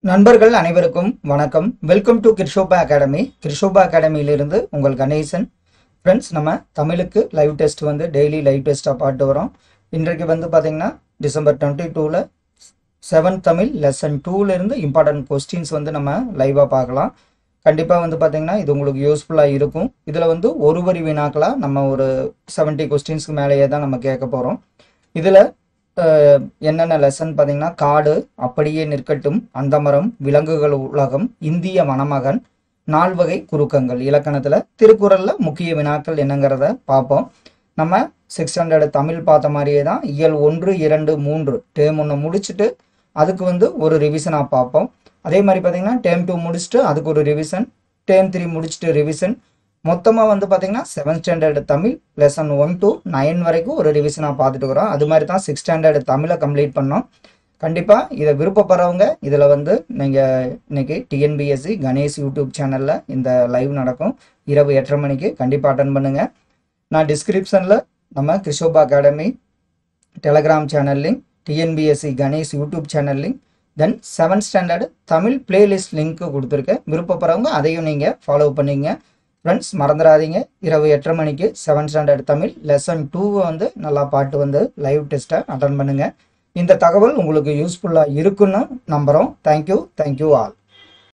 நண்பர்கள் அனைவருக்கும் வணக்கம் welcome to Krishoba academy Krishoba அகாடமியிலிருந்து உங்கள் கணேசன் ஃப்ரெண்ட்ஸ் நம்ம தமிழுக்கு லைவ் டெஸ்ட் வந்து டெய்லி லைவ் டெஸ்ட்டாக பாட்டு வரோம் இன்றைக்கு வந்து பார்த்தீங்கன்னா டிசம்பர் டுவெண்ட்டி டூவில் செவன் தமிழ் லெசன் டூலேருந்து இம்பார்ட்டன்ட் கொஸ்டின்ஸ் வந்து நம்ம லைவாக பார்க்கலாம் கண்டிப்பாக வந்து பார்த்தீங்கன்னா இது உங்களுக்கு யூஸ்ஃபுல்லாக இருக்கும் இதில் வந்து ஒரு வரி வினாக்களாக நம்ம ஒரு செவன்ட்டி கொஸ்டின்ஸ்க்கு மேலேயே தான் நம்ம கேட்க போகிறோம் இதில் என்னென்ன லெசன் பார்த்தீங்கன்னா காடு அப்படியே நிற்கட்டும் அந்த மரம் விலங்குகள் உலகம் இந்திய மணமகன் நால்வகை குறுக்கங்கள் இலக்கணத்தில் திருக்குறளில் முக்கிய வினாக்கள் என்னங்கிறத பார்ப்போம் நம்ம சிக்ஸ் ஹண்ட்ரட் தமிழ் பார்த்த மாதிரியே தான் இயல் ஒன்று இரண்டு மூன்று டேம் ஒன்று முடிச்சுட்டு அதுக்கு வந்து ஒரு ரிவிஷனாக பார்ப்போம் அதே மாதிரி பார்த்தீங்கன்னா டேம் டூ முடிச்சுட்டு அதுக்கு ஒரு ரிவிஷன் டேம் த்ரீ முடிச்சுட்டு ரிவிஷன் மொத்தமாக வந்து பார்த்தீங்கன்னா seventh standard Tamil lesson one to nine வரைக்கும் ஒரு ரிவிஷனாக பார்த்துட்டு இருக்கிறோம் அது மாதிரி தான் சிக்ஸ் ஸ்டாண்டர்ட் தமிழை கம்ப்ளீட் பண்ணோம் கண்டிப்பாக இதை விருப்பப்படுறவங்க இதில் வந்து நீங்கள் இன்னைக்கு டிஎன்பிஎஸ்சி கணேஷ் யூடியூப் சேனலில் இந்த லைவ் நடக்கும் இரவு எட்டரை மணிக்கு கண்டிப்பாக அட்டன் பண்ணுங்கள் நான் டிஸ்கிரிப்ஷனில் நம்ம Krishoba academy Telegram channel link TNPSC Ganesh YouTube channel link then seventh standard Tamil playlist லிங்க்கு கொடுத்துருக்கேன் விருப்பப்படுறவங்க அதையும் நீங்கள் ஃபாலோ பண்ணிங்க ஃப்ரெண்ட்ஸ் மறந்துடாதீங்க இரவு எட்டரை மணிக்கு செவன்த் ஸ்டாண்டர்ட் தமிழ் லெசன் டூவை வந்து நல்லா பாட்டு வந்து லைவ் டெஸ்ட்டை அட்டன் பண்ணுங்கள் இந்த தகவல் உங்களுக்கு யூஸ்ஃபுல்லாக இருக்குன்னு நம்புகிறோம் தேங்க்யூ தேங்க்யூ ஆல்